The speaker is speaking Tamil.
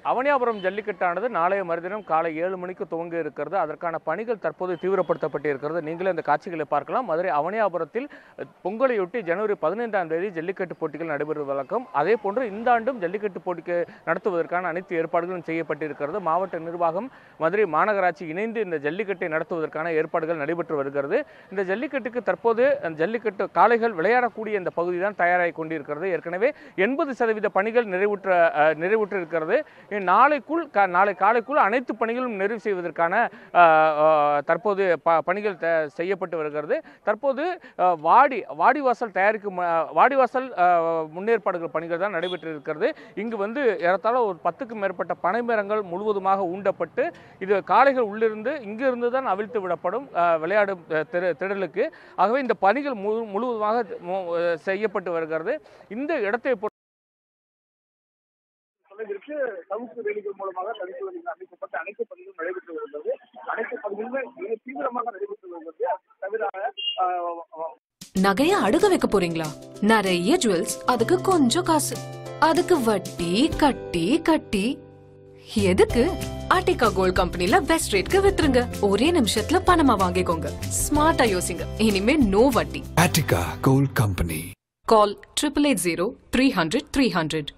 அவனியாபுரம் ஜல்லிக்கட்டானது நாளைய மறுதினம் காலை ஏழு மணிக்கு துவங்க இருக்கிறது அதற்கான பணிகள் தற்போது தீவிரப்படுத்தப்பட்டு இருக்கிறது நீங்களே இந்த காட்சிகளை பார்க்கலாம் மதுரை அவனியாபுரத்தில் அஹ், பொங்கலையொட்டி ஜனவரி பதினைந்தாம் தேதி ஜல்லிக்கட்டு போட்டிகள் நடைபெறுவது வழக்கம் அதே போன்று இந்த ஆண்டும் ஜல்லிக்கட்டு போட்டிக்கு நடத்துவதற்கான அனைத்து ஏற்பாடுகளும் செய்யப்பட்டிருக்கிறது மாவட்ட நிர்வாகம் மதுரை மாநகராட்சி இணைந்து இந்த ஜல்லிக்கட்டை நடத்துவதற்கான ஏற்பாடுகள் நடைபெற்று வருகிறது இந்த ஜல்லிக்கட்டுக்கு தற்போது அந்த ஜல்லிக்கட்டு காளைகள் விளையாடக்கூடிய இந்த பகுதி தான் தயாராகி கொண்டிருக்கிறது ஏற்கனவே எண்பது சதவீத பணிகள் நிறைவுற்ற அஹ், நிறைவுற்று இருக்கிறது நாளைக்குள் கா- நாளை காலைக்குள் அனைத்து பணிகளும் நிறைவு செய்வதற்கான அஹ், அஹ், தற்போது ப- பணிகள் த- செய்யப்பட்டு வருகிறது தற்போது அஹ், வாடி வாடிவாசல் தயாரிக்கும் அஹ், வாடிவாசல் அஹ், முன்னேற்பாடுகள் பணிகள் தான் நடைபெற்று இருக்கிறது இங்கு வந்து ஏறத்தாழ ஒரு பத்துக்கும் மேற்பட்ட பனைமரங்கள் முழுவதுமாக ஊண்டப்பட்டு இது காளைகள் உள்ளிருந்து இங்கிருந்து தான் அவிழ்த்து விடப்படும் அஹ், விளையாடும் அஹ், திரு திடலுக்கு ஆகவே இந்த பணிகள் முழு முழுவதுமாக மு- அஹ், செய்யப்பட்டு வருகிறது இந்த இடத்தை பொறுத்த தொலைவிற்கு சவுக்கு வேலிகள் மூலமாக தடுப்பு வேலிகள் அமைக்கப்பட்டு அனைத்து பணிகளும் நடைபெற்று வருகிறது அனைத்து பணிகளுமே மிக தீவிரமாக நடைபெற்று வருகிறது தவிர ஆஹ், நகைய அடுக வைக்க போறீங்களா நிறைய ஜுவல்ஸ் அதுக்கு கொஞ்சம் காசு அதுக்கு வட்டி கட்டி கட்டி எதுக்கு ஆர்டிகா கோல்ட் கம்பெனில பெஸ்ட் ரேட்க்கு வித்துருங்க ஒரே நிமிஷத்துல பணமா வாங்கிக்கோங்க ஸ்மார்ட்டா யோசிங்க இனிமே நோ வட்டி Attica Gold Company. Call triple eight zero three hundred three hundred